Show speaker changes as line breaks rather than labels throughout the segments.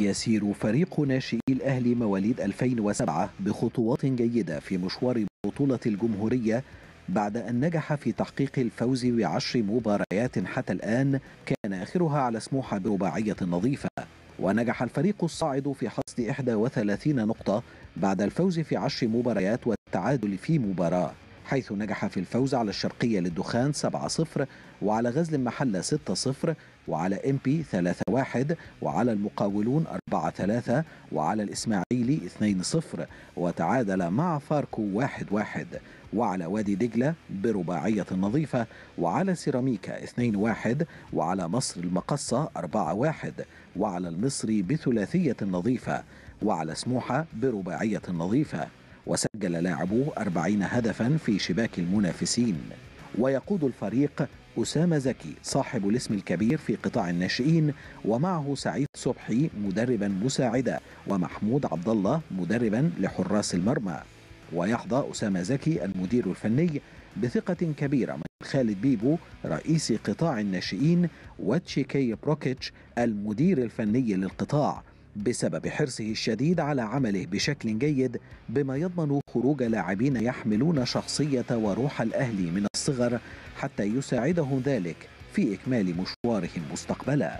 يسير فريق ناشئي الأهلي مواليد 2007 بخطوات جيدة في مشوار بطولة الجمهورية بعد أن نجح في تحقيق الفوز بعشر مباريات حتى الآن كان آخرها على سموحة برباعية نظيفة ونجح الفريق الصاعد في حصد 31 نقطة بعد الفوز في عشر مباريات والتعادل في مباراة حيث نجح في الفوز على الشرقية للدخان 7-0 وعلى غزل المحلة 6-0 وعلى ام بي 3-1 وعلى المقاولون 4-3 وعلى الإسماعيلي 2-0 وتعادل مع فاركو 1-1 وعلى وادي دجلة برباعية نظيفة وعلى سيراميكا 2-1 وعلى مصر المقصة 4-1 وعلى المصري بثلاثية نظيفة وعلى سموحة برباعية نظيفة وسجل لاعبوه 40 هدفا في شباك المنافسين ويقود الفريق أسامة زكي صاحب الاسم الكبير في قطاع الناشئين ومعه سعيد صبحي مدربا مساعدا ومحمود عبد الله مدربا لحراس المرمى ويحظى أسامة زكي المدير الفني بثقة كبيرة من خالد بيبو رئيس قطاع الناشئين وتشيكي بروكيتش المدير الفني للقطاع بسبب حرصه الشديد على عمله بشكل جيد بما يضمن خروج لاعبين يحملون شخصية وروح الأهلي من الصغر حتى يساعدهم ذلك في إكمال مشوارهم مستقبلا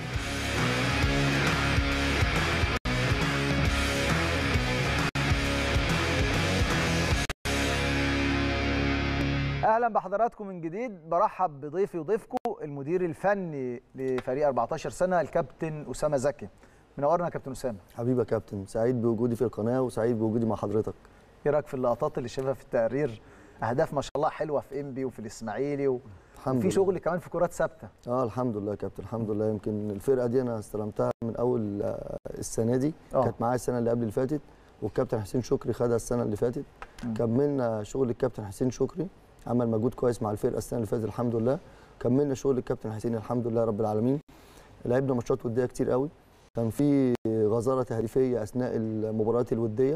اهلا بحضراتكم من جديد برحب بضيفي وضيفكم المدير الفني لفريق 14 سنه الكابتن اسامه زكي منورنا يا كابتن اسامه
حبيبي يا كابتن سعيد بوجودي في القناه وسعيد بوجودي مع حضرتك
ايه رايك في اللقطات اللي شايفها في التقرير اهداف ما شاء الله حلوه في انبي وفي الاسماعيلي و...
الحمد
وفي
لله.
شغل كمان في كرات ثابته
اه الحمد لله يا كابتن الحمد لله يمكن الفرقه دي انا استلمتها من اول آه، السنه دي
آه.
كانت معايا السنه اللي قبل اللي فاتت والكابتن حسين شكري خدها السنه اللي فاتت
مم.
كملنا شغل الكابتن حسين شكري عمل مجهود كويس مع الفرقه السنه اللي فاتت الحمد لله كملنا شغل الكابتن حسين الحمد لله رب العالمين لعبنا ماتشات وديه كتير قوي كان في غزاره تهديفيه اثناء المباريات الوديه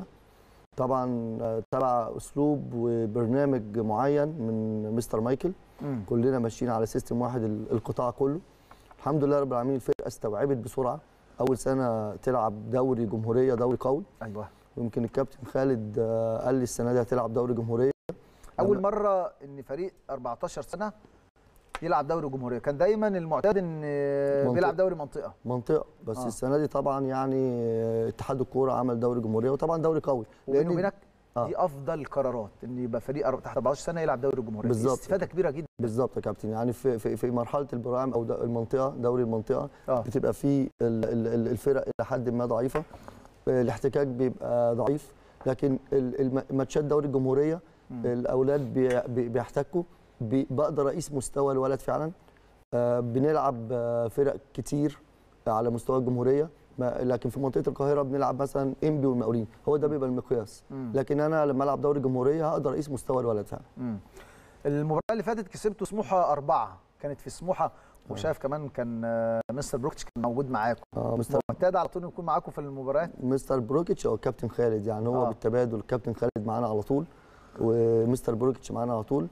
طبعا آه، تبع اسلوب وبرنامج معين من مستر مايكل
مم.
كلنا ماشيين على سيستم واحد ال- القطاع كله الحمد لله رب العالمين الفرقه استوعبت بسرعه اول سنه تلعب دوري جمهوريه دوري قوي
ايوه
ويمكن الكابتن خالد آه، قال لي السنه دي هتلعب دوري جمهوريه
اول
لما-
مره ان فريق 14 سنه يلعب دوري جمهوريه كان دايما المعتاد ان
منطقة.
بيلعب دوري منطقه
منطقه بس
آه.
آه. السنه دي طبعا يعني آه، اتحاد الكوره عمل دوري جمهوريه وطبعا دوري قوي
وبيني وبينك
آه.
دي افضل قرارات ان يبقى فريق أر- تحت 14 سنه يلعب دوري جمهوريه
بالظبط.
استفاده كبيره جدا
بالظبط يا كابتن يعني في في, في مرحله البراعم او د- المنطقه دوري المنطقه
اه
بتبقى في ال- ال- ال- الفرق الى حد ما ضعيفه آه، الاحتكاك بيبقى ضعيف لكن ال- الم- ماتشات دوري الجمهوريه
مم.
الاولاد بي- بي- بيحتكوا بي- بقدر اقيس مستوى الولد فعلا آه، بنلعب آه، فرق كتير على مستوى الجمهوريه ما- لكن في منطقه القاهره بنلعب مثلا انبي والمقاولين هو ده بيبقى المقياس
مم.
لكن انا لما العب دوري جمهوريه هقدر اقيس مستوى الولد فعلا
مم. المباراه اللي فاتت كسبتوا سموحه أربعة كانت في سموحه وشايف كمان كان آه، مستر بروكتش كان موجود معاكم
آه، مستر
معتاد على طول يكون معاكم في المباريات
مستر بروكيتش او الكابتن خالد يعني هو
آه.
آه. بالتبادل الكابتن خالد معانا على طول ومستر بروكيتش معانا على طول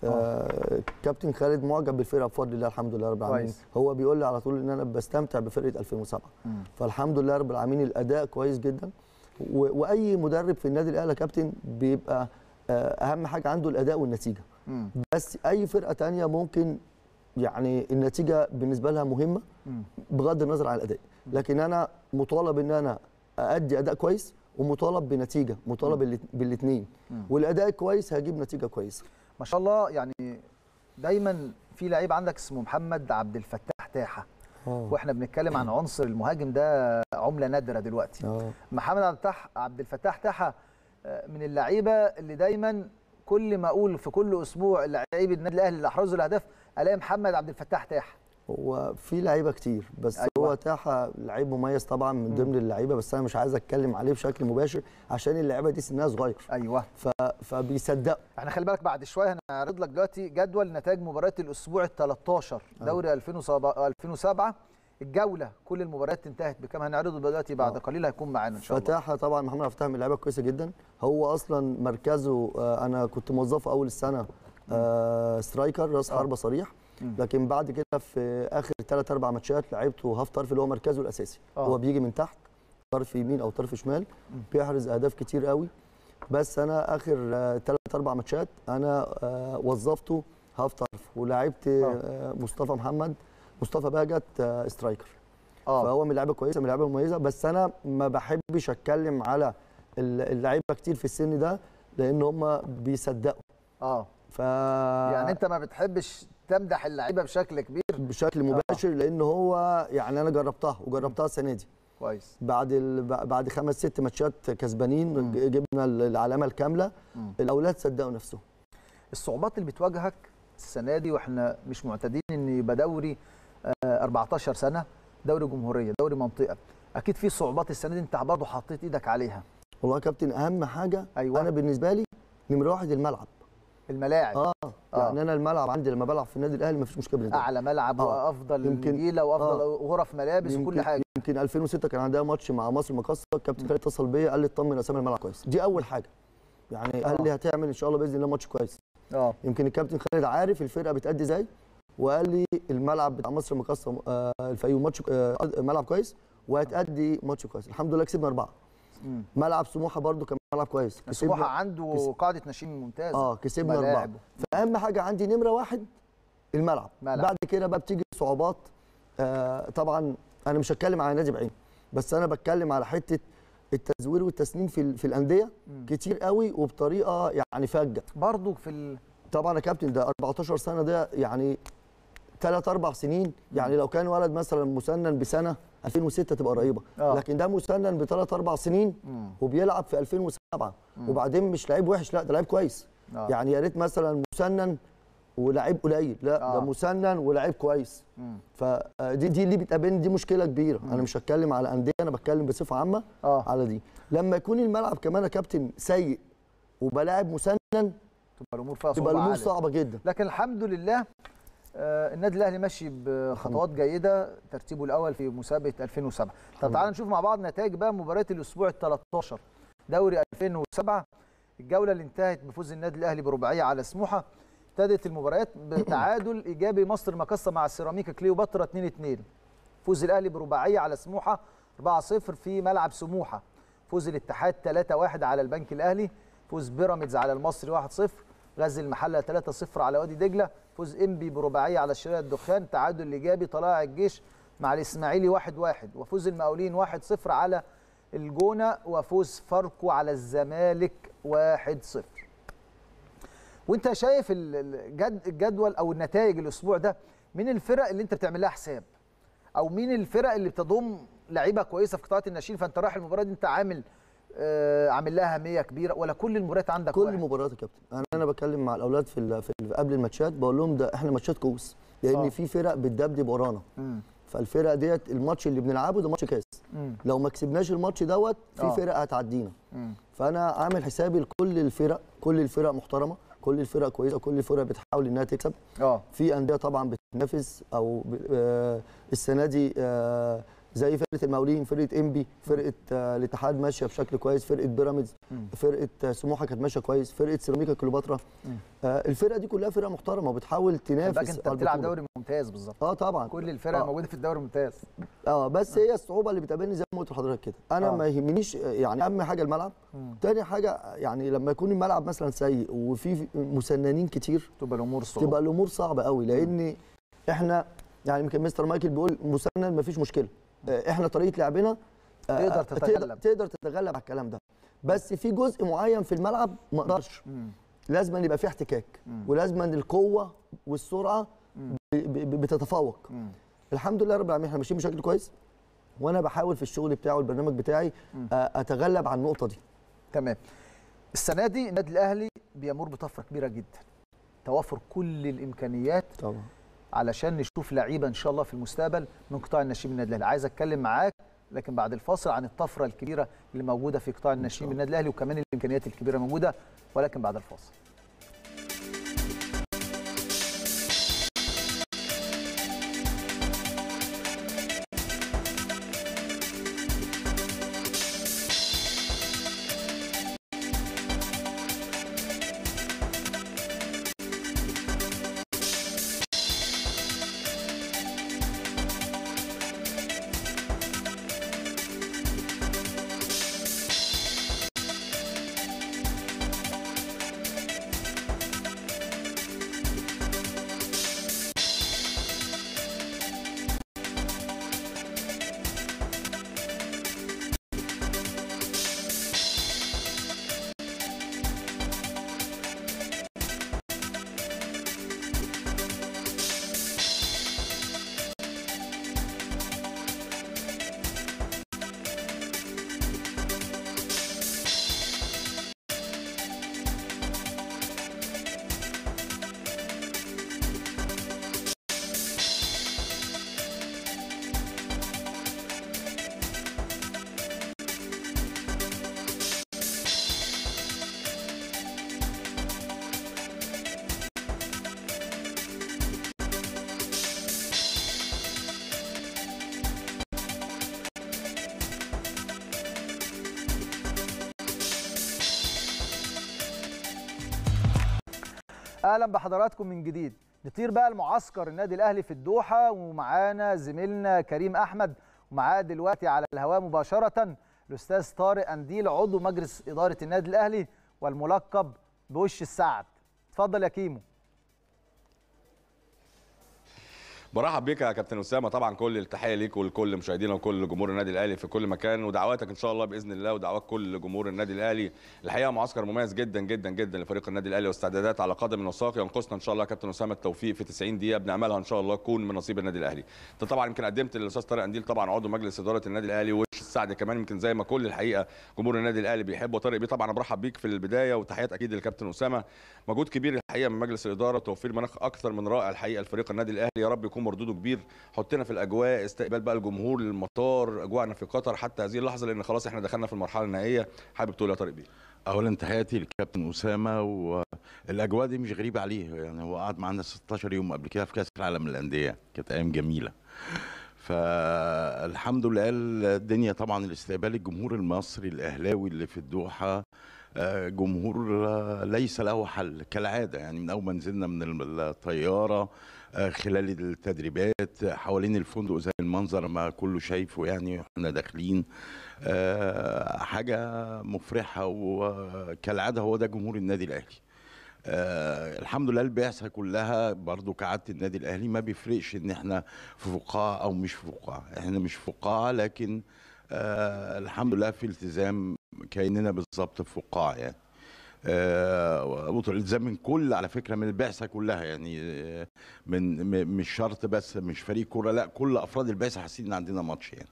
آه. كابتن خالد معجب بالفرقه بفضل الله الحمد لله رب العالمين
كويس.
هو بيقول لي على طول ان انا بستمتع بفرقه 2007
مم.
فالحمد لله رب العالمين الاداء كويس جدا و- واي مدرب في النادي الاهلي يا كابتن بيبقى آه، اهم حاجه عنده الاداء والنتيجه
مم.
بس اي فرقه تانية ممكن يعني النتيجه بالنسبه لها مهمه
مم.
بغض النظر عن الاداء لكن انا مطالب ان انا ادي اداء كويس ومطالب بنتيجه مطالب بالاثنين
مم.
والاداء كويس هجيب نتيجه كويسه
ما شاء الله يعني دايما في لعيب عندك اسمه محمد عبد الفتاح تاحه واحنا بنتكلم عن عنصر المهاجم ده عمله نادره دلوقتي
اه
محمد عبد الفتاح عبد الفتاح تاحه آه، من اللعيبه اللي دايما كل ما اقول في كل اسبوع لعيب النادي الاهلي اللي احرزوا الاهداف الاقي محمد عبد الفتاح تاحه
هو في لعيبه كتير بس
أيوة.
أيوة. هو تاحه لعيب مميز طبعا من ضمن اللعيبه بس انا مش عايز اتكلم عليه بشكل مباشر عشان اللعيبه دي سنها صغير
ايوه
ف... فبيصدقوا
احنا خلي بالك بعد شويه هنعرض لك دلوقتي جدول نتائج مباريات الاسبوع ال 13 دوري 2007 2007 الجوله كل المباريات انتهت بكام هنعرضه دلوقتي بعد
آه.
قليل هيكون معانا ان شاء الله
فتاحه طبعا محمد عبد الفتاح من اللعيبه كويسه جدا هو اصلا مركزه آه، انا كنت موظفه اول السنه آه، سترايكر راس
آه.
حربه صريح
مم.
لكن بعد كده في اخر ثلاث اربع ماتشات لعبته هاف طرف اللي هو مركزه الاساسي
آه.
هو بيجي من تحت طرف يمين او طرف شمال
مم.
بيحرز اهداف كتير قوي بس انا اخر ثلاث اربع ماتشات انا آه، وظفته هاف طرف ولعبت آه، مصطفى محمد مصطفى باجت آه، سترايكر
اه
فهو من لعيبه كويسه من لعيبه مميزه بس انا ما بحبش اتكلم على ال- اللعيبه كتير في السن ده لان هم بيصدقوا
اه
ف
يعني انت ما بتحبش تمدح اللعيبه بشكل كبير
بشكل مباشر لان هو يعني انا جربتها وجربتها السنه دي
كويس
بعد ال... بعد خمس ست ماتشات كسبانين
مم.
ج- جبنا العلامه الكامله
مم.
الاولاد صدقوا نفسهم
الصعوبات اللي بتواجهك السنه دي واحنا مش معتادين ان يبقى دوري آه، 14 سنه دوري جمهوريه دوري منطقه اكيد في صعوبات السنه دي انت برضه حطيت ايدك عليها
والله يا كابتن اهم حاجه
أيوة.
انا بالنسبه لي نمره واحد الملعب
الملاعب
اه,
آه.
يعني انا الملعب عندي لما بلعب في النادي الاهلي مفيش مشكله بالنسبه لي
اعلى ملعب
آه.
وافضل
يمكن-
نجيله وافضل
آه.
غرف ملابس وكل
يمكن-
حاجه
يمكن 2006 كان عندها ماتش مع مصر المقاصه الكابتن خالد اتصل بيا قال لي اطمن اسامي الملعب كويس دي اول حاجه يعني قال لي هتعمل ان شاء الله باذن الله ماتش كويس
اه
يمكن الكابتن خالد عارف الفرقه بتأدي ازاي وقال لي الملعب بتاع مصر المقاصه آه، الفيوم ماتش آه، ملعب كويس وهتأدي ماتش كويس الحمد لله كسبنا اربعه
مم.
ملعب سموحه برده كان ملعب كويس
سموحه عنده
كس-
قاعده ناشئين ممتازه
اه كسبنا اربعه
ملاعب.
فاهم حاجه عندي نمره واحد الملعب
ملعب.
بعد كده بقى بتيجي صعوبات آه طبعا انا مش هتكلم على نادي بعينه بس انا بتكلم على حته التزوير والتسنين في ال- في الانديه
مم.
كتير قوي وبطريقه يعني فجه
برضه في ال...
طبعا يا كابتن ده 14 سنه ده يعني ثلاث اربع سنين يعني لو كان ولد مثلا مسنن بسنه 2006 تبقى قريبه
آه.
لكن ده مسنن بثلاث اربع سنين
مم.
وبيلعب في 2007 وبعدين مش لعيب وحش لا ده لعيب كويس
آه.
يعني يا ريت مثلا مسنن ولعيب قليل لا
آه.
ده مسنن ولعيب كويس
مم.
فدي دي اللي بتقابلني دي مشكله كبيره انا مش هتكلم على انديه انا بتكلم بصفه عامه
اه
على دي لما يكون الملعب كمان يا كابتن سيء وبلاعب مسنن
تبقى الامور فيها
تبقى
صعوبه
الامور
عالية.
صعبه جدا
لكن الحمد لله آه، النادي الاهلي ماشي بخطوات جيده ترتيبه الاول في مسابقه 2007 طب تعالى نشوف مع بعض نتائج بقى مباريات الاسبوع ال 13 دوري 2007 الجوله اللي انتهت بفوز النادي الاهلي برباعيه على سموحه ابتدت المباريات بتعادل ايجابي مصر مقصه مع سيراميكا كليوباترا 2 2 فوز الاهلي برباعيه على سموحه 4 0 في ملعب سموحه فوز الاتحاد 3 1 على البنك الاهلي فوز بيراميدز على المصري 1 0 غزل المحله 3 0 على وادي دجله فوز انبي برباعيه على الشريعه الدخان تعادل ايجابي طلائع الجيش مع الاسماعيلي 1 1 وفوز المقاولين 1 0 على الجونه وفوز فاركو على الزمالك 1 0 وانت شايف ال- الجد الجدول او النتائج الاسبوع ده مين الفرق اللي انت بتعمل لها حساب او مين الفرق اللي بتضم لعيبه كويسه في قطاعات الناشئين فانت رايح المباراه دي انت عامل آه عامل لها اهميه كبيره ولا كل المباريات عندك
كل
واحد؟
المباريات يا كابتن انا انا بكلم مع الاولاد في, ال- في ال- قبل الماتشات بقول لهم ده احنا ماتشات كؤوس لان
آه.
في فرق بتدبدب ورانا
مم.
فالفرق ديت الماتش اللي بنلعبه ده ماتش كاس
مم.
لو ما كسبناش الماتش دوت في
آه.
فرق هتعدينا
مم.
فانا عامل حسابي لكل الفرق كل الفرق محترمه كل الفرق كويسه كل الفرق بتحاول انها تكسب
اه
في انديه طبعا بتنافس او ب- آه، السنه دي آه، زي فرقه المقاولين فرقه انبي فرقه آه، الاتحاد ماشيه بشكل كويس فرقه بيراميدز
مم.
فرقه آه، سموحه كانت ماشيه كويس فرقه سيراميكا كليوباترا
مم.
آه، الفرقه دي كلها فرقه محترمه وبتحاول
خلي
تنافس
بالك انت
على
بتلعب
البطولة.
دوري ممتاز بالظبط
اه طبعا
كل الفرق
آه.
موجوده في الدوري الممتاز
اه بس هي الصعوبه اللي بتقابلني زي ما قلت لحضرتك كده انا
آه.
ما يهمنيش يعني اهم حاجه الملعب
مم.
تاني حاجه يعني لما يكون الملعب مثلا سيء وفي مسننين كتير
تبقى الامور صعبه
تبقى الامور صعبه قوي لان احنا يعني يمكن مستر مايكل بيقول مسنن مفيش مشكله آه، احنا طريقه لعبنا آه،
تقدر تتغلب.
تقدر, تقدر تتغلب على الكلام ده بس في جزء معين في الملعب ما اقدرش
مم.
لازم أن يبقى فيه احتكاك
مم.
ولازم أن القوه والسرعه
مم.
ب- ب- بتتفوق
مم.
الحمد لله رب العالمين احنا ماشيين بشكل كويس وانا بحاول في الشغل بتاعي والبرنامج بتاعي
مم.
آه، اتغلب على النقطه دي
تمام السنه دي النادي الاهلي بيمر بطفره كبيره جدا توافر كل الامكانيات
طبعا
علشان نشوف لعيبه ان شاء الله في المستقبل من قطاع الناشئين بالنادي الاهلي عايز اتكلم معاك لكن بعد الفاصل عن الطفره الكبيره اللي موجوده في قطاع الناشئين بالنادي الاهلي وكمان الامكانيات الكبيره موجوده ولكن بعد الفاصل اهلا بحضراتكم من جديد نطير بقى المعسكر النادي الاهلي في الدوحه ومعانا زميلنا كريم احمد ومعاه دلوقتي على الهواء مباشره الاستاذ طارق انديل عضو مجلس اداره النادي الاهلي والملقب بوش السعد اتفضل يا كيمو
برحب بيك يا كابتن اسامه طبعا كل التحيه ليك ولكل مشاهدينا وكل جمهور النادي الاهلي في كل مكان ودعواتك ان شاء الله باذن الله ودعوات كل جمهور النادي الاهلي الحقيقه معسكر مميز جدا جدا جدا لفريق النادي الاهلي واستعدادات على قدم وساق ينقصنا ان شاء الله يا كابتن اسامه التوفيق في 90 دقيقه بنعملها ان شاء الله تكون من نصيب النادي الاهلي انت طبعا يمكن قدمت للاستاذ طارق انديل طبعا عضو مجلس اداره النادي الاهلي وش السعد كمان يمكن زي ما كل الحقيقه جمهور النادي الاهلي بيحبه طارق بيه طبعا برحب بيك في البدايه وتحيات اكيد للكابتن اسامه مجهود كبير الحقيقه من مجلس الاداره توفير مناخ اكثر من رائع الحقيقه لفريق النادي الاهلي يا رب يكون مردوده كبير حطنا في الاجواء استقبال بقى الجمهور للمطار اجواءنا في قطر حتى هذه اللحظه لان خلاص احنا دخلنا في المرحله النهائيه حابب تقول يا طارق بيه
اولا تحياتي للكابتن اسامه والاجواء دي مش غريبه عليه يعني هو قعد معانا 16 يوم قبل كده في كاس العالم للانديه كانت ايام جميله فالحمد لله الدنيا طبعا الاستقبال الجمهور المصري الاهلاوي اللي في الدوحه آه، جمهور آه، ليس له حل كالعاده يعني من اول ما نزلنا من الطياره آه، خلال التدريبات حوالين الفندق زي المنظر ما كله شايفه يعني واحنا داخلين آه، حاجه مفرحه وكالعاده هو ده جمهور النادي الاهلي آه الحمد لله البعثه كلها برضو كعاده النادي الاهلي ما بيفرقش ان احنا في فقاعه او مش في فقاعه احنا مش في فقاعه لكن آه الحمد لله في التزام كاننا بالظبط في فقاعه يعني آه والتزام من كل على فكره من البعثه كلها يعني آه، من م- مش شرط بس مش فريق كوره لا كل افراد البعثه حاسين ان عندنا ماتش يعني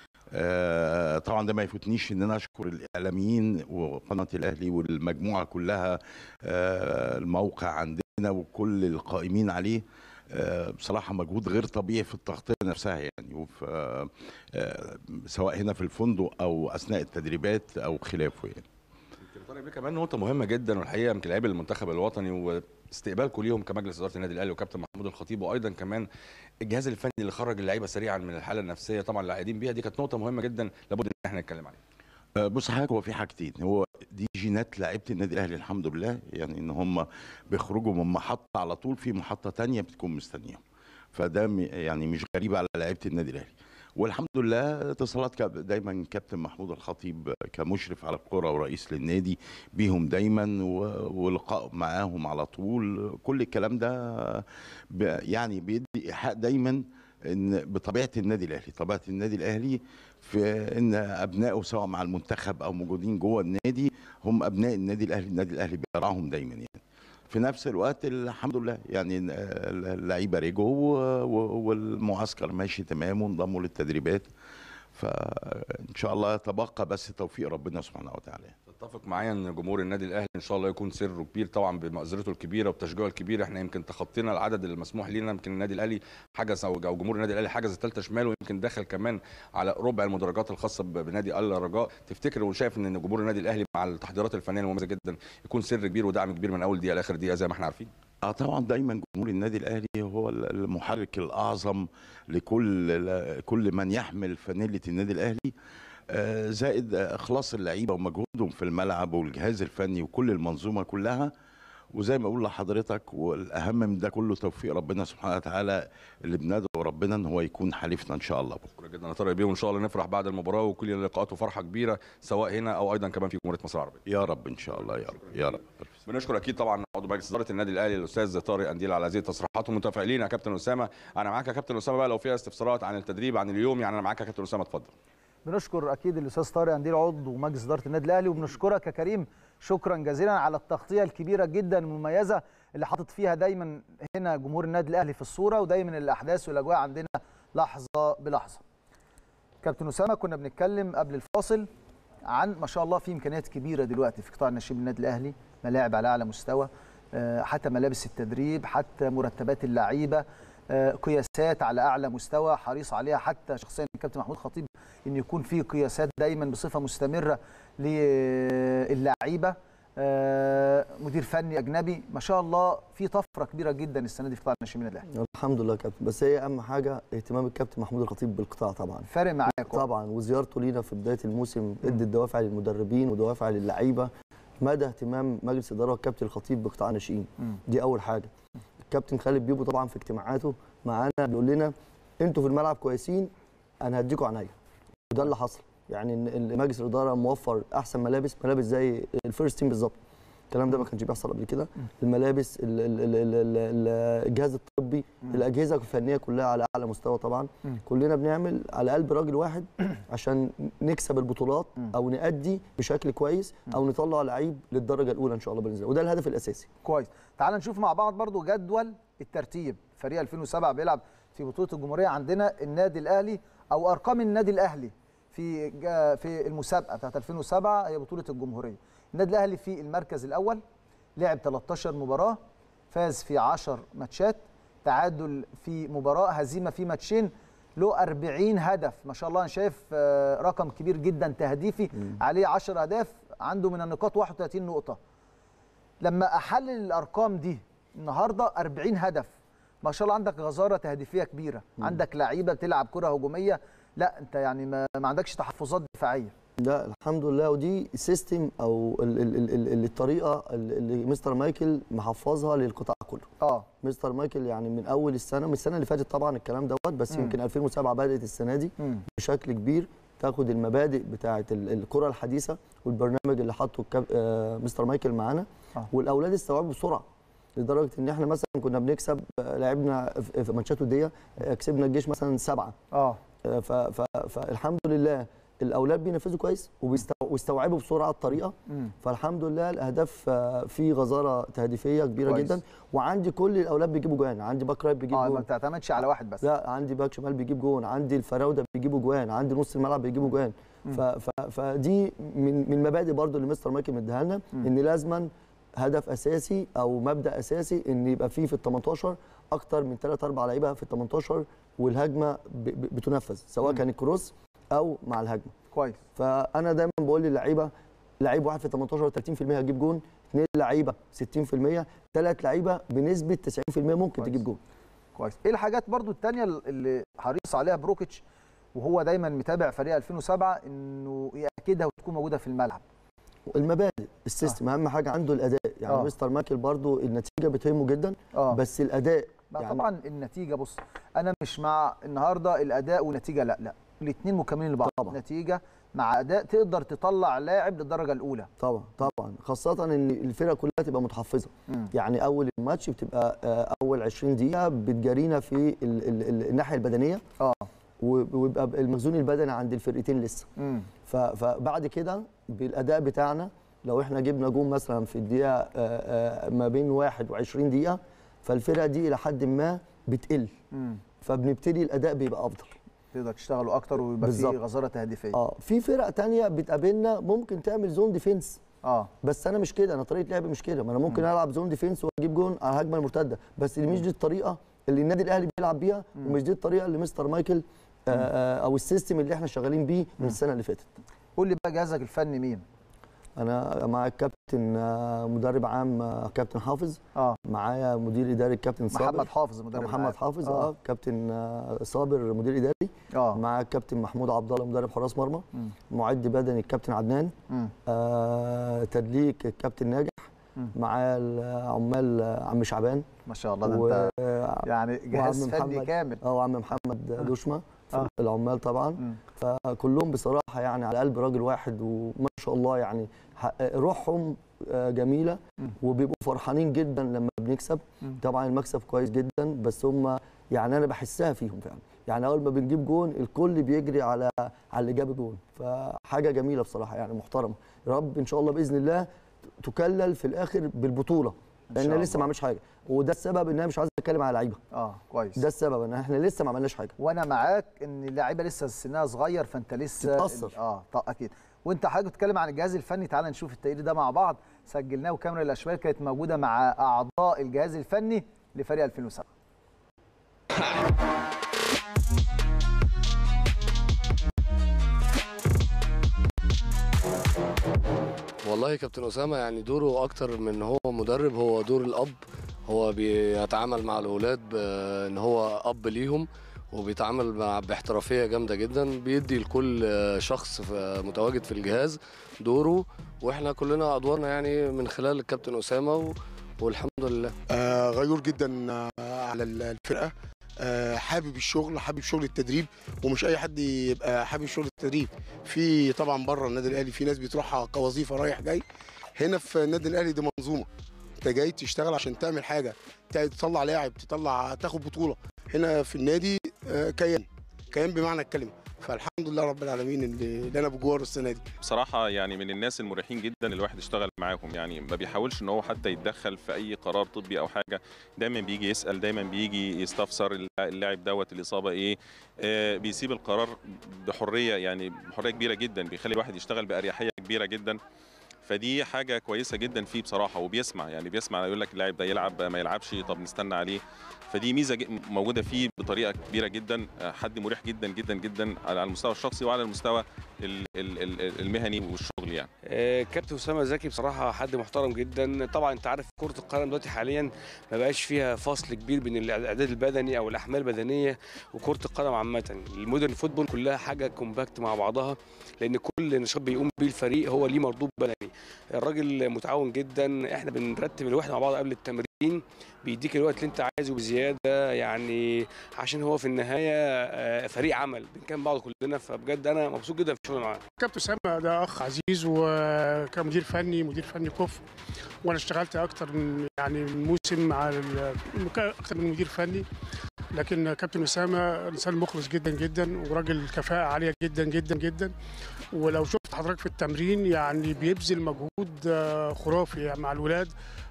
آه، طبعا ده ما يفوتنيش ان انا اشكر الاعلاميين وقناه الاهلي والمجموعه كلها آه، الموقع عندنا وكل القائمين عليه آه، بصراحه مجهود غير طبيعي في التغطيه نفسها يعني وفي آه، آه، سواء هنا في الفندق او اثناء التدريبات او خلافه يعني
يمكن طارق بيه كمان نقطه مهمه جدا والحقيقه يمكن لعيبه المنتخب الوطني واستقبالكم ليهم كمجلس اداره النادي الاهلي وكابتن محمود الخطيب وايضا كمان الجهاز الفني اللي خرج اللعيبه سريعا من الحاله النفسيه طبعا اللي قاعدين بيها دي كانت نقطه مهمه جدا لابد ان احنا نتكلم عليها
آه، بص حضرتك هو في حاجتين هو دي جينات لعيبه النادي الاهلي الحمد لله يعني ان هم بيخرجوا من محطه على طول في محطه تانية بتكون مستنيهم فده م- يعني مش غريب على لعيبه النادي الاهلي والحمد لله اتصالات كاب- دايما كابتن محمود الخطيب كمشرف على الكره ورئيس للنادي بيهم دايما و- ولقاء معاهم على طول كل الكلام ده ب- يعني بيدي ايحاء دايما ان بطبيعه النادي الاهلي طبيعه النادي الاهلي في ان ابنائه سواء مع المنتخب او موجودين جوه النادي هم ابناء النادي الاهلي النادي الاهلي بيرعاهم دايما يعني في نفس الوقت الحمد لله يعني اللعيبه رجعوا و- و- والمعسكر ماشي تمام وانضموا للتدريبات فان شاء الله يتبقى بس توفيق ربنا سبحانه وتعالى
تتفق معايا ان جمهور النادي الاهلي ان شاء الله يكون سره كبير طبعا بمؤازرته الكبيره وبتشجيعه الكبير احنا يمكن تخطينا العدد المسموح لينا يمكن النادي الاهلي حجز او أو جمهور النادي الاهلي حجز الثالثه شمال ويمكن دخل كمان على ربع المدرجات الخاصه ب- بنادي الرجاء تفتكر وشايف ان جمهور النادي الاهلي مع التحضيرات الفنيه المميزه جدا يكون سر كبير ودعم كبير من اول دقيقه لاخر دقيقه زي ما احنا عارفين
اه طبعا دايما جمهور النادي الاهلي هو المحرك الاعظم لكل كل من يحمل فانيله النادي الاهلي آه، زائد اخلاص اللعيبه ومجهودهم في الملعب والجهاز الفني وكل المنظومه كلها وزي ما اقول لحضرتك والاهم من ده كله توفيق ربنا سبحانه وتعالى اللي بندعو ربنا ان هو يكون حليفنا ان شاء الله بكره
شكرا جدا يا طارق بيه وان شاء الله نفرح بعد المباراه وكل اللقاءات وفرحه كبيره سواء هنا او ايضا كمان في جمهوريه مصر العربيه
يا رب ان شاء الله يا رب يا رب
بنشكر اكيد طبعا عضو مجلس اداره النادي الاهلي الاستاذ طارق انديل على هذه التصريحات ومتفائلين يا كابتن اسامه انا معاك يا كابتن اسامه بقى لو فيها استفسارات عن التدريب عن اليوم يعني انا معاك يا كابتن اسامه اتفضل
بنشكر اكيد الاستاذ طارق انديل عضو مجلس اداره النادي الاهلي وبنشكرك يا كريم شكرا جزيلا على التغطيه الكبيره جدا المميزه اللي حاطط فيها دايما هنا جمهور النادي الاهلي في الصوره ودايما الاحداث والاجواء عندنا لحظه بلحظه كابتن اسامه كنا بنتكلم قبل الفاصل عن ما شاء الله في امكانيات كبيره دلوقتي في قطاع الناشئين النادي الاهلي ملاعب على اعلى مستوى آه، حتى ملابس التدريب حتى مرتبات اللعيبه آه، قياسات على اعلى مستوى حريص عليها حتى شخصيا الكابتن محمود خطيب ان يكون في قياسات دايما بصفه مستمره للعيبه آه، مدير فني اجنبي ما شاء الله في طفره كبيره جدا السنه دي في قطاع الناشئين النادي الاهلي
الحمد لله يا كابتن بس هي اهم حاجه اهتمام الكابتن محمود الخطيب بالقطاع طبعا
فارق معاكم
طبعا وزيارته لينا في بدايه الموسم ادت دوافع للمدربين ودوافع للعيبه مدى اهتمام مجلس الاداره والكابتن الخطيب بقطاع الناشئين
مم.
دي اول حاجه الكابتن خالد بيبو طبعا في اجتماعاته معانا بيقول لنا انتوا في الملعب كويسين انا هديكوا عينيا وده اللي حصل يعني إن- إن مجلس الاداره موفر احسن ملابس ملابس زي الفيرست تيم بالظبط الكلام ده ما كانش بيحصل قبل كده الملابس ال- ال- ال- ال- ال- الجهاز الطبي الاجهزه الفنيه كلها على اعلى مستوى طبعا
مم.
كلنا بنعمل على قلب راجل واحد عشان نكسب البطولات
مم.
او نأدي بشكل كويس او نطلع لعيب للدرجه الاولى ان شاء الله باذن الله وده الهدف الاساسي
كويس تعال نشوف مع بعض برضو جدول الترتيب فريق 2007 بيلعب في بطوله الجمهوريه عندنا النادي الاهلي او ارقام النادي الاهلي في جا- في المسابقه بتاعت 2007 هي بطوله الجمهوريه النادي الاهلي في المركز الاول لعب 13 مباراه فاز في 10 ماتشات تعادل في مباراه هزيمه في ماتشين له 40 هدف ما شاء الله انا شايف آه، رقم كبير جدا تهديفي عليه 10 اهداف عنده من النقاط 31 نقطه لما احلل الارقام دي النهارده 40 هدف ما شاء الله عندك غزاره تهديفيه كبيره عندك لعيبه بتلعب كره هجوميه لا انت يعني ما, ما عندكش تحفظات دفاعيه
ده الحمد لله ودي سيستم او ال ال ال ال الطريقه اللي مستر مايكل محفظها للقطاع كله
اه
مستر مايكل يعني من اول السنه من السنه اللي فاتت طبعا الكلام دوت بس
مم.
يمكن 2007 بدات السنه دي
مم.
بشكل كبير تاخد المبادئ بتاعه ال- الكره الحديثه والبرنامج اللي حاطه الكاب- آه، مستر مايكل معانا
آه.
والاولاد استوعبوا بسرعه لدرجه ان احنا مثلا كنا بنكسب آه، لعبنا في في ماتشات وديه آه، كسبنا الجيش مثلا سبعه
اه
آه، ف- ف- فالحمد لله الاولاد بينفذوا كويس وبيستو- ويستوعبوا بسرعه الطريقه
مم.
فالحمد لله الاهداف آه، في غزاره تهديفيه كبيره
كويس.
جدا وعندي كل الاولاد بيجيبوا جوان عندي باك رايت بيجيب
اه ما
جون
بتعتمدش على واحد بس
لا عندي باك شمال بيجيب جون عندي الفراوده بيجيبوا جوان عندي نص الملعب بيجيبوا جوان ف ف فدي من من المبادئ برضو اللي مستر مايكل مديها لنا ان لازما هدف اساسي او مبدا اساسي ان يبقى فيه في ال 18 اكتر من 3 4 لعيبه في ال 18 والهجمه ب- ب- بتنفذ سواء كان الكروس او مع الهجمه
كويس
فانا دايما بقول للعيبه لعيب واحد في 18 30% هجيب جون اثنين لعيبه 60% ثلاث لعيبه بنسبه 90% ممكن
كويس.
تجيب جون
كويس ايه الحاجات برضو التانية اللي حريص عليها بروكيتش وهو دايما متابع فريق 2007 انه ياكدها وتكون موجوده في الملعب
المبادئ السيستم اهم حاجه عنده الاداء يعني
آه.
مستر مايكل برضو النتيجه بتهمه جدا
اه
بس الاداء
بقى
يعني
طبعا النتيجه بص انا مش مع النهارده الاداء ونتيجه لا لا الاثنين مكملين لبعض
طبعا.
نتيجه مع اداء تقدر تطلع لاعب للدرجه الاولى
طبعا طبعا خاصه ان الفرقه كلها تبقى متحفظه
مم.
يعني اول الماتش بتبقى آه، اول 20 دقيقه بتجارينا في ال ال ال الناحيه البدنيه
اه
و- ويبقى المخزون البدني عند الفرقتين لسه
امم
ف- فبعد كده بالاداء بتاعنا لو احنا جبنا جون مثلا في الدقيقه آه، آه، ما بين 21 دقيقه فالفرقه دي الى حد ما بتقل
امم
فبنبتدي الاداء بيبقى افضل
تقدر تشتغلوا اكتر ويبقى في
بالظبط.
غزاره تهديفيه
اه في فرق تانية بتقابلنا ممكن تعمل زون ديفنس
اه
بس انا مش كده انا طريقه لعبي مش كده ما انا ممكن العب زون ديفنس واجيب جون على الهجمه المرتده بس دي مش دي الطريقه اللي النادي الاهلي بيلعب بيها ومش دي الطريقه اللي مستر مايكل آه، آه، او السيستم اللي احنا شغالين بيه من السنه اللي فاتت
قول لي بقى جهازك الفني مين
انا مع الكابتن آه، مدرب عام آه، كابتن حافظ
اه
معايا مدير اداري الكابتن صابر
محمد حافظ مدرب
محمد
العام.
حافظ
اه
اه كابتن آه، صابر مدير اداري
اه
مع الكابتن محمود عبد الله مدرب حراس مرمى
مم.
معد بدني الكابتن عدنان
مم.
آه تدليك الكابتن ناجح
مم.
معايا العمال آه، عم شعبان
ما شاء الله ده
و
انت
آه،
يعني جهاز
وعم
فني
محمد.
كامل
اه وعم محمد دوشمه
آه.
العمال طبعا
مم.
فكلهم بصراحه يعني على قلب راجل واحد وما شاء الله يعني ح- روحهم آه، جميله
مم.
وبيبقوا فرحانين جدا لما بنكسب
مم.
طبعا المكسب كويس جدا بس هم يعني انا بحسها فيهم فعلا يعني اول ما بنجيب جون الكل بيجري على على اللي جاب جون فحاجه جميله بصراحه يعني محترمه يا رب ان شاء الله باذن الله تكلل في الاخر بالبطوله
شاء
لان
الله.
لسه ما عملش حاجه وده السبب ان انا مش عايز اتكلم على لعيبه
اه كويس
ده السبب ان احنا لسه ما عملناش حاجه
وانا معاك ان اللعيبه لسه سنها صغير فانت لسه
تتأثر.
اه طب اكيد وانت حضرتك بتتكلم عن الجهاز الفني تعال نشوف التقرير ده مع بعض سجلناه وكاميرا الاشبال كانت موجوده مع اعضاء الجهاز الفني لفريق 2007
والله كابتن اسامه يعني دوره اكتر من إن هو مدرب هو دور الاب هو بيتعامل مع الاولاد بان هو اب ليهم وبيتعامل مع باحترافيه جامده جدا بيدي لكل آه، شخص في- متواجد في الجهاز دوره واحنا كلنا ادوارنا يعني من خلال الكابتن اسامه و... والحمد لله
آه، غيور جدا آه، على ال- الفرقه آه، حابب الشغل حابب شغل التدريب ومش اي حد يبقى حابب شغل التدريب في طبعا بره النادي الاهلي في ناس بتروحها كوظيفه رايح جاي هنا في النادي الاهلي دي منظومه انت جاي تشتغل عشان تعمل حاجه تطلع لاعب تطلع تاخد بطوله هنا في النادي آه، كيان كيان بمعنى الكلمه فالحمد لله رب العالمين اللي اللي انا بجواره السنه دي
بصراحة يعني من الناس المريحين جدا اللي الواحد يشتغل معاهم يعني ما بيحاولش ان هو حتى يتدخل في اي قرار طبي او حاجة دايما بيجي يسأل دايما بيجي يستفسر الل- اللاعب دوت الإصابة ايه آه بيسيب القرار بحرية يعني بحرية كبيرة جدا بيخلي الواحد يشتغل بأريحية كبيرة جدا فدي حاجة كويسة جدا فيه بصراحة وبيسمع يعني بيسمع يقول لك اللاعب ده يلعب ما يلعبش طب نستنى عليه فدي ميزة ج- موجودة فيه بطريقة كبيرة جدا آه، حد مريح جدا جدا جدا على المستوى الشخصي وعلى المستوى ال- ال- ال- المهني والشغل يعني
آه، كابتن اسامه زكي بصراحه حد محترم جدا طبعا انت عارف كره القدم دلوقتي حاليا ما بقاش فيها فصل كبير بين الاعداد البدني او الاحمال البدنيه وكره القدم عامه المودرن فوتبول كلها حاجه كومباكت مع بعضها لان كل نشاط بيقوم بيه الفريق هو ليه مردود بدني الراجل متعاون جدا احنا بنرتب الواحد مع بعض قبل التمرين بيديك الوقت اللي انت عايزه بزياده يعني عشان هو في النهايه آه، فريق عمل بنكمل بعض كلنا فبجد انا مبسوط جدا في الشغل معاه
كابتن اسامه ده اخ عزيز وكمدير فني مدير فني كفر وانا اشتغلت اكتر من يعني من موسم مع ال- اكتر من مدير فني لكن كابتن اسامه انسان مخلص جدا جدا وراجل كفاءه عاليه جدا جدا جدا ولو شفت حضرتك في التمرين يعني بيبذل مجهود آه، خرافي مع الولاد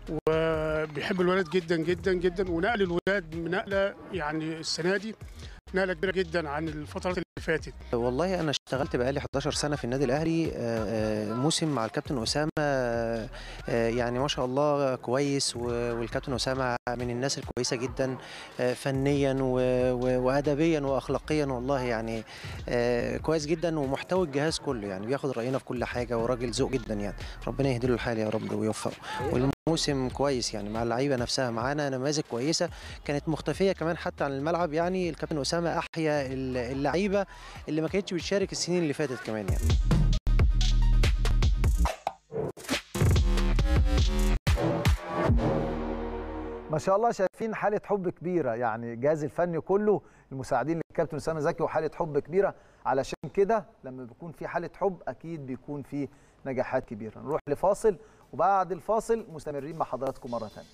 وبيحب الولاد جدا جدا جدا ونقل الولاد نقله يعني السنه دي نقله كبيره جدا عن الفترات اللي فاتت
والله انا اشتغلت بقالي 11 سنه في النادي الاهلي آه، آه، موسم مع الكابتن اسامه آه، آه، يعني ما شاء الله كويس و- والكابتن اسامه من الناس الكويسه جدا آه، فنيا و- و- وادبيا واخلاقيا والله يعني آه، كويس جدا ومحتوى الجهاز كله يعني بياخد راينا في كل حاجه وراجل ذوق جدا يعني ربنا يهدي له الحال يا رب ويوفقه والموسم كويس يعني مع اللعيبه نفسها معانا نماذج كويسه كانت مختفيه كمان حتى عن الملعب يعني الكابتن اسامه احيا اللعيبه اللي ما كانتش بتشارك السنين اللي فاتت كمان يعني
ما شاء الله شايفين حاله حب كبيره يعني الجهاز الفني كله المساعدين للكابتن اسامه زكي وحاله حب كبيره علشان كده لما بيكون في حاله حب اكيد بيكون في نجاحات كبيره نروح لفاصل وبعد الفاصل مستمرين مع حضراتكم مره ثانيه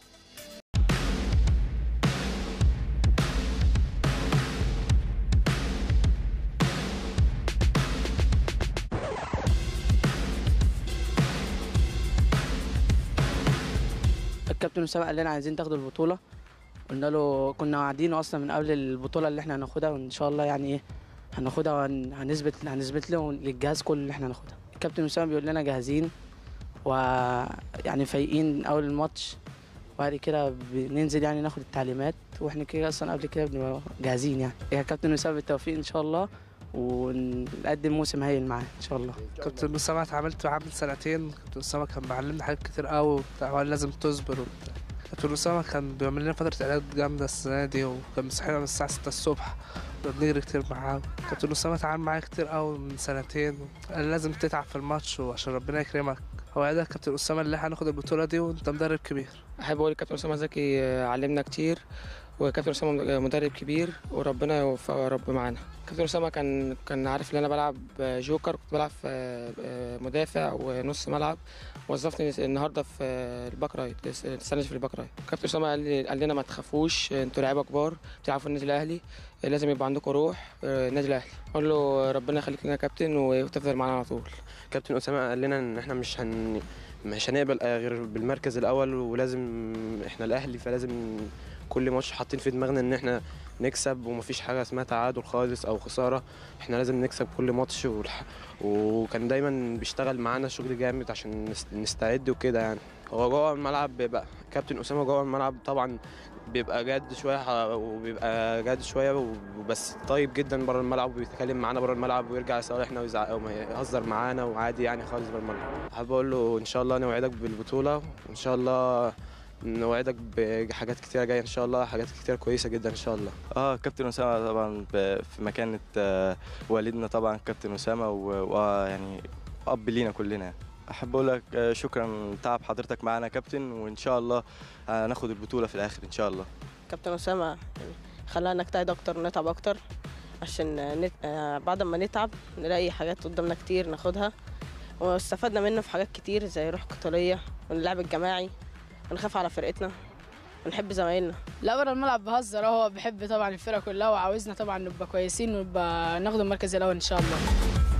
الكابتن اسامه قال لنا عايزين تاخدوا البطوله قلنا له كنا قاعدين اصلا من قبل البطوله اللي احنا هناخدها وان شاء الله يعني ايه هناخدها وهنثبت هنثبت له للجهاز كله اللي احنا هناخدها الكابتن اسامه بيقول لنا جاهزين ويعني فايقين اول الماتش وبعد كده بننزل يعني ناخد التعليمات واحنا كده اصلا قبل كده بنبقى جاهزين يعني يا كابتن اسامه بالتوفيق ان شاء الله ونقدم موسم هايل معاه ان شاء الله
كابتن اسامه اتعاملت معاه من سنتين كابتن اسامه كان معلمنا حاجات كتير قوي وبتاع وقال لازم تصبر وبتاع كابتن اسامه كان بيعمل لنا فتره اعداد جامده السنه دي وكان بيصحينا من الساعه 6 الصبح كنا بنجري كتير معاه كابتن اسامه اتعامل معايا كتير قوي من سنتين قال لازم تتعب في الماتش وعشان ربنا يكرمك هو ده كابتن اسامه اللي هناخد البطوله دي وانت مدرب كبير
احب اقول كابتن اسامه زكي علمنا كتير وكابتن اسامه مدرب كبير وربنا يوفقه يا رب معانا كابتن اسامه كان كان عارف ان انا بلعب جوكر كنت بلعب في مدافع ونص ملعب وظفني النهارده في الباك رايت استنى في الباك رايت كابتن اسامه قال, لي قال لنا ما تخافوش انتوا لعيبه كبار بتلعبوا في النادي الاهلي لازم يبقى عندكم روح النادي الاهلي اقول له ربنا يخليك لنا كابتن وتفضل معانا على طول
كابتن اسامه قال لنا ان احنا مش هن مش هنقبل غير بالمركز الاول ولازم احنا الاهلي فلازم كل ماتش حاطين في دماغنا ان احنا نكسب ومفيش حاجه اسمها تعادل خالص او خساره احنا لازم نكسب كل ماتش والح... وكان دايما بيشتغل معانا شغل جامد عشان نستعد وكده يعني هو جوه الملعب بيبقى كابتن اسامه جوه الملعب طبعا بيبقى جاد شويه وبيبقى جاد شويه وبس طيب جدا بره الملعب وبيتكلم معانا بره الملعب ويرجع يصالحنا ويزعق ويهزر معانا وعادي يعني خالص بره الملعب حابب اقول له ان شاء الله نوعدك بالبطوله وان شاء الله نوعدك بحاجات كتيره جايه ان شاء الله حاجات كتيره كويسه جدا ان شاء الله
اه كابتن اسامه طبعا ب- في مكانه آه، والدنا طبعا كابتن اسامه و- ويعني اب لينا كلنا احب اقول لك آه، شكرا تعب حضرتك معانا يا كابتن وان شاء الله هناخد البطوله في الاخر ان شاء الله
كابتن أسامة يعني خلانا نجتهد أكتر ونتعب أكتر عشان نت... آه، بعد ما نتعب نلاقي حاجات قدامنا كتير ناخدها واستفدنا منه في حاجات كتير زي روح قتالية واللعب الجماعي ونخاف على فرقتنا ونحب زمايلنا
لا بره الملعب بهزر هو بيحب طبعا الفرقه كلها وعاوزنا طبعا نبقى كويسين ونبقى ناخد المركز الاول ان شاء الله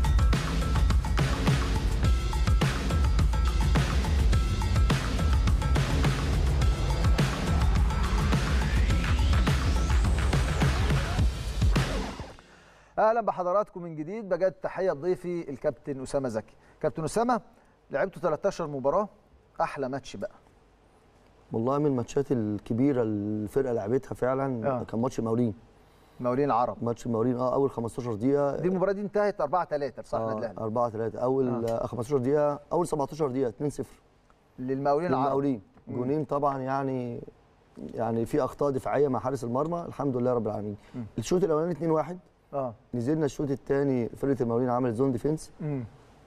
اهلا بحضراتكم من جديد بجد تحيه ضيفي الكابتن اسامه زكي كابتن اسامه لعبتوا 13 مباراه احلى ماتش بقى
والله من الماتشات الكبيره اللي الفرقه لعبتها فعلا
آه.
كان ماتش المقاولين
المقاولين العرب
ماتش المقاولين اه اول 15 دقيقه
دي المباراه دي انتهت 4 3 لصالح النادي
آه
الاهلي
4 3 اول آه. 15 دقيقه اول 17 دقيقه 2 0
للمقاولين العرب
للمقاولين
مم.
جونين طبعا يعني يعني في اخطاء دفاعيه مع حارس المرمى الحمد لله رب العالمين
مم.
الشوط الاولاني 2 1
اه
نزلنا الشوط الثاني فرقه المقاولين عملت زون ديفنس
امم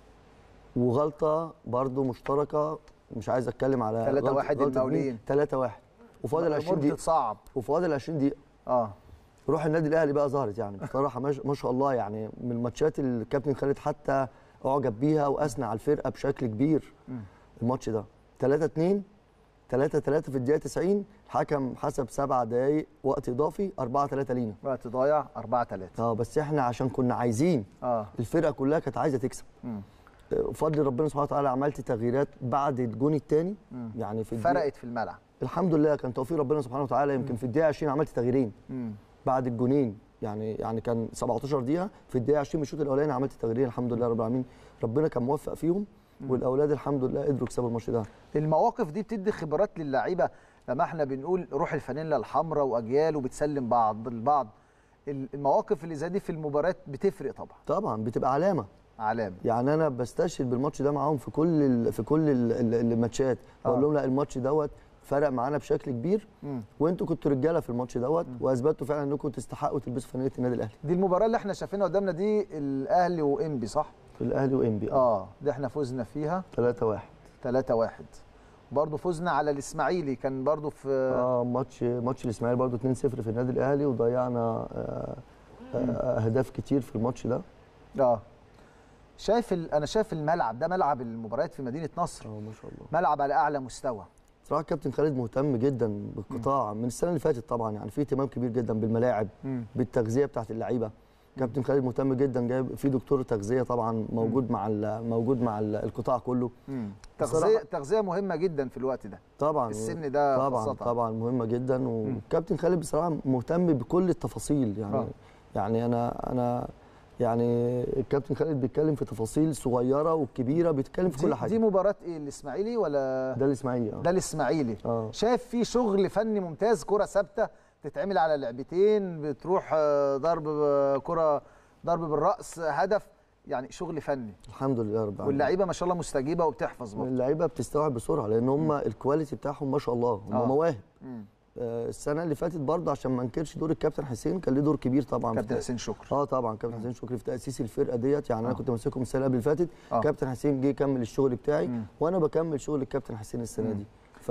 وغلطه برضو مشتركه مش عايز اتكلم على
3-1 المقاولين.
3 1 وفاضل 20 دقيقه
صعب
وفاضل 20 دقيقه
اه
روح النادي الاهلي بقى ظهرت يعني بصراحه ما ما شاء الله يعني من الماتشات اللي الكابتن خالد حتى اعجب بيها واثنى على الفرقه بشكل كبير
مم.
الماتش ده 3 2 3 3 في الدقيقه 90 الحكم حسب سبع دقائق وقت اضافي 4 3 لينا
وقت ضايع 4 3
اه بس احنا عشان كنا عايزين
اه
الفرقه كلها كانت عايزه تكسب
مم.
بفضل ربنا سبحانه وتعالى عملت تغييرات بعد الجون الثاني
مم.
يعني في الدقيقة-
فرقت في الملعب
الحمد لله كان توفيق ربنا سبحانه وتعالى يمكن في الدقيقه 20 عملت تغييرين
مم.
بعد الجونين يعني يعني كان 17 دقيقه في الدقيقه 20 من الشوط الاولاني عملت تغييرين الحمد لله رب العالمين ربنا كان موفق فيهم والاولاد الحمد لله قدروا يكسبوا الماتش ده
المواقف دي بتدي خبرات للعيبه لما احنا بنقول روح الفانيلا الحمراء واجيال وبتسلم بعض البعض المواقف اللي زي دي في المباريات بتفرق طبعا
طبعا بتبقى علامه
علامه
يعني انا بستشهد بالماتش ده معاهم في كل ال في كل ال- ال- الماتشات بقول
آه.
لهم لا الماتش دوت فرق معانا بشكل كبير
مم.
وانتوا كنتوا رجاله في الماتش دوت واثبتوا فعلا انكم تستحقوا تلبسوا فانيله النادي الاهلي
دي المباراه اللي احنا شايفينها قدامنا دي الاهلي وانبي صح
الاهلي وانبي
اه دي احنا فزنا فيها
3 1
3 1 برضه فزنا على الاسماعيلي كان برضه في
اه ماتش ماتش الاسماعيلي برضو 2 0 في النادي الاهلي وضيعنا آه آه اهداف كتير في الماتش ده
اه شايف ال... انا شايف الملعب ده ملعب المباريات في مدينه نصر
اه ما شاء الله
ملعب على اعلى مستوى
صراحه الكابتن خالد مهتم جدا بالقطاع من السنه اللي فاتت طبعا يعني في اهتمام كبير جدا بالملاعب
مم.
بالتغذيه بتاعت اللعيبه كابتن خالد مهتم جدا جايب في دكتور تغذيه طبعا موجود مع ال- موجود مع ال- القطاع كله
مم. تغذيه تغذيه مهمه جدا في الوقت ده
طبعا
في السن ده
طبعا
خاصة.
طبعا مهمه جدا والكابتن خالد بصراحه مهتم بكل التفاصيل يعني
آه.
يعني انا انا يعني الكابتن خالد بيتكلم في تفاصيل صغيره وكبيره بيتكلم في
دي,
كل حاجه
دي مباراه ايه الاسماعيلي ولا
ده الاسماعيلي اه
ده الاسماعيلي
اه
شايف في شغل فني ممتاز كره ثابته تتعمل على لعبتين بتروح آه، ضرب ب- كره ضرب بالراس هدف يعني شغل فني
الحمد لله رب العالمين
واللعيبه ما شاء الله مستجيبه وبتحفظ برضه
اللعيبه بتستوعب بسرعه لان هم الكواليتي بتاعهم ما شاء الله هم
آه.
مواهب
مم.
آه، السنه اللي فاتت برضه عشان ما انكرش دور الكابتن حسين كان ليه دور كبير طبعا في
كابتن
تأ-
حسين شكري
اه طبعا كابتن حسين شكري في تاسيس الفرقه ديت يعني
آه.
انا كنت ماسكهم السنه اللي قبل اللي فاتت
آه.
كابتن حسين جه يكمل الشغل بتاعي
مم.
وانا بكمل شغل الكابتن حسين السنه
مم.
دي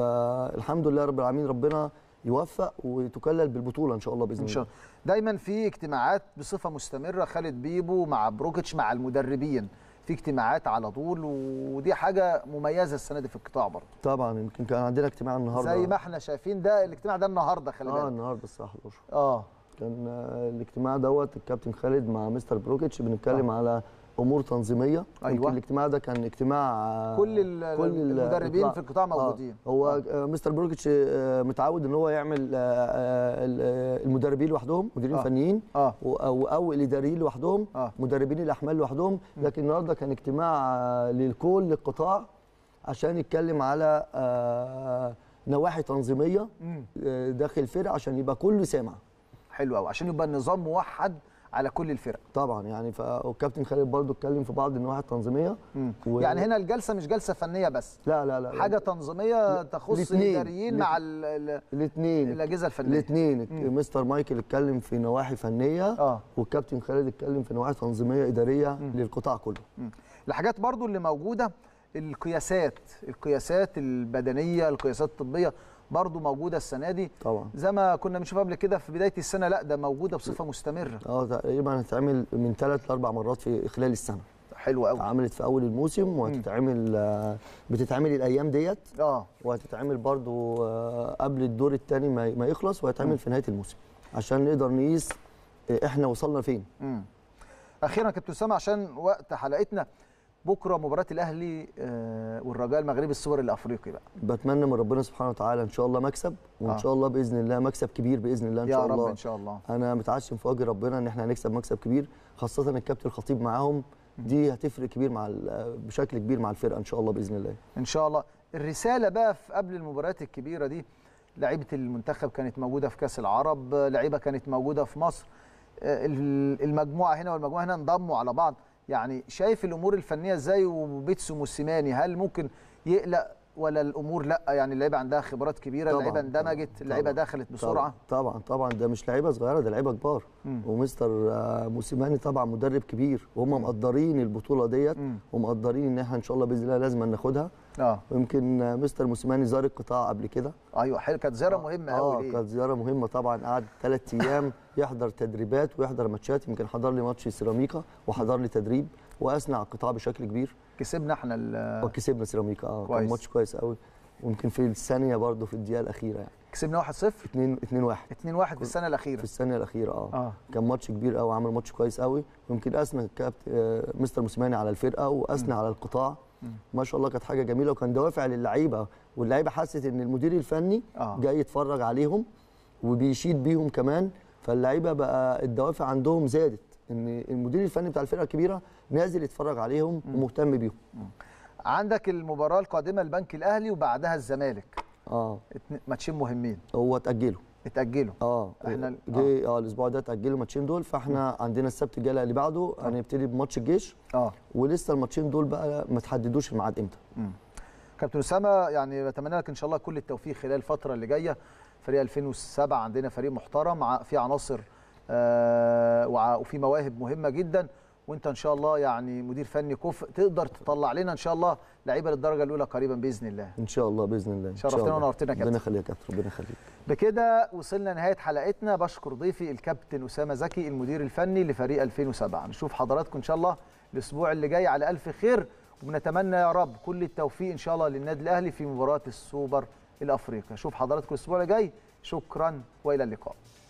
فالحمد لله رب العالمين ربنا يوفق وتكلل بالبطوله ان شاء الله باذن
ان
الله
شاء الله دايما في اجتماعات بصفه مستمره خالد بيبو مع بروكيتش مع المدربين في اجتماعات على طول ودي حاجه مميزه السنه دي في القطاع برضه
طبعا يمكن كان عندنا اجتماع النهارده
زي ما احنا شايفين ده الاجتماع ده النهارده خلي
اه
بالك
النهارده الساعه 11
اه
كان آه، الاجتماع دوت الكابتن خالد مع مستر بروكيتش بنتكلم على امور تنظيميه
أيوة.
يمكن الاجتماع ده كان اجتماع آه،
كل ال- المدربين في القطاع موجودين.
آه هو آه. مستر بروكيتش آه، متعود ان هو يعمل آه، آه، ال- آه، المدربين لوحدهم مديرين
آه.
آه. فنيين
آه.
و- او او الاداريين لوحدهم
آه.
مدربين الاحمال لوحدهم لكن النهارده كان اجتماع آه، لكل القطاع عشان يتكلم على آه، نواحي تنظيميه
مم.
آه، داخل الفرقه عشان يبقى كله سامع
حلو قوي عشان يبقى النظام موحد على كل الفرق
طبعا يعني ف... والكابتن خالد برضو اتكلم في بعض النواحي التنظيميه و...
يعني هنا الجلسه مش جلسه فنيه بس
لا لا لا
حاجه تنظيميه تخص
الاتنين.
الاداريين مع ال- ال-
الاثنين
الاجهزه الفنيه
الاثنين
مم.
مستر مايكل اتكلم في نواحي فنيه
اه
والكابتن خالد اتكلم في نواحي تنظيميه اداريه للقطاع كله
مم. الحاجات برضو اللي موجوده القياسات القياسات البدنيه القياسات الطبيه برضو موجوده السنه دي
طبعا
زي ما كنا بنشوف قبل كده في بدايه السنه لا ده موجوده بصفه مستمره
اه تقريبا هتتعمل من ثلاث لاربع مرات في خلال السنه
حلو قوي
اتعملت في اول الموسم وهتتعمل آه، بتتعمل الايام ديت
اه
وهتتعمل برضو آه، قبل الدور الثاني ما ما يخلص
مم.
وهيتعمل في نهايه الموسم عشان نقدر نقيس آه، احنا وصلنا فين
مم. اخيرا كابتن اسامه عشان وقت حلقتنا بكره مباراه الاهلي آه، والرجاء المغربي السوبر الافريقي بقى
بتمنى من ربنا سبحانه وتعالى ان شاء الله مكسب وان
آه.
شاء الله باذن الله مكسب كبير باذن الله ان
يا
شاء
رب
الله
ان شاء الله
انا متعشم في وجه ربنا ان احنا هنكسب مكسب كبير خاصه الكابتن الخطيب معاهم دي هتفرق كبير مع ال- بشكل كبير مع الفرقه ان شاء الله باذن الله
ان شاء الله الرساله بقى في قبل المباريات الكبيره دي لعيبه المنتخب كانت موجوده في كاس العرب لعيبه كانت موجوده في مصر آه، ال- المجموعه هنا والمجموعه هنا انضموا على بعض يعني شايف الامور الفنيه ازاي وبيتسو موسيماني هل ممكن يقلق ولا الامور لا يعني اللعيبه عندها خبرات كبيره
طبعاً،
اللعيبه اندمجت اللعيبه
طبعاً،
دخلت بسرعه
طبعا طبعا طبعا ده مش لعيبه صغيره ده لعيبه كبار
مم.
ومستر آه، موسيماني طبعا مدرب كبير وهم مقدرين البطوله ديت ومقدرين ان احنا ان شاء الله باذن الله لازم ناخدها
اه
ويمكن آه، مستر موسيماني زار القطاع قبل كده
ايوه حلو كانت زياره مهمه
اه
قوي ليه
كانت زياره مهمه طبعا قعد ثلاث ايام يحضر تدريبات ويحضر ماتشات يمكن حضر لي ماتش سيراميكا وحضر لي تدريب واثنى على القطاع بشكل كبير
كسبنا احنا ال-
وكسبنا سيراميكا اه كان
كويس.
ماتش كويس قوي ويمكن في الثانيه برضه في الدقيقه الاخيره يعني
كسبنا 1-0
2 2 1
2-1 في السنه الاخيره
في الثانيه الاخيره اه,
آه.
كان ماتش كبير قوي عمل ماتش كويس قوي ويمكن اثنى الكابتن آه، مستر موسيماني على الفرقه واثنى على القطاع
مم.
ما شاء الله كانت حاجه جميله وكان دوافع للعيبه واللعيبه حست ان المدير الفني
آه.
جاي يتفرج عليهم وبيشيد بيهم كمان فاللعيبه بقى الدوافع عندهم زادت ان المدير الفني بتاع الفرقه الكبيره نازل يتفرج عليهم ومهتم بيهم
عندك المباراه القادمه البنك الاهلي وبعدها الزمالك
اه
اتنين- ماتشين مهمين
هو اتاجلوا
اتاجلوا
اه
احنا
جه اه الاسبوع ده اتاجلوا الماتشين دول فاحنا عندنا السبت الجاي اللي بعده هنبتدي بماتش الجيش
اه
ولسه الماتشين دول بقى ما تحددوش الميعاد امتى
كابتن اسامه يعني بتمنى لك ان شاء الله كل التوفيق خلال الفتره اللي جايه فريق 2007 عندنا فريق محترم ع- فيه عناصر آه وع- وفي مواهب مهمه جدا وانت ان شاء الله يعني مدير فني كفء تقدر تطلع لنا ان شاء الله لعيبه للدرجه الاولى قريبا باذن الله
ان شاء الله باذن الله إن شاء
شرفتنا
الله.
ونورتنا يا كابتن.
ربنا يخليك يا كابتن ربنا يخليك
بكده وصلنا نهايه حلقتنا بشكر ضيفي الكابتن اسامه زكي المدير الفني لفريق 2007 نشوف حضراتكم ان شاء الله الاسبوع اللي جاي على الف خير وبنتمنى يا رب كل التوفيق ان شاء الله للنادي الاهلي في مباراه السوبر الافريقي اشوف حضراتكم الاسبوع اللي جاي شكرا والى اللقاء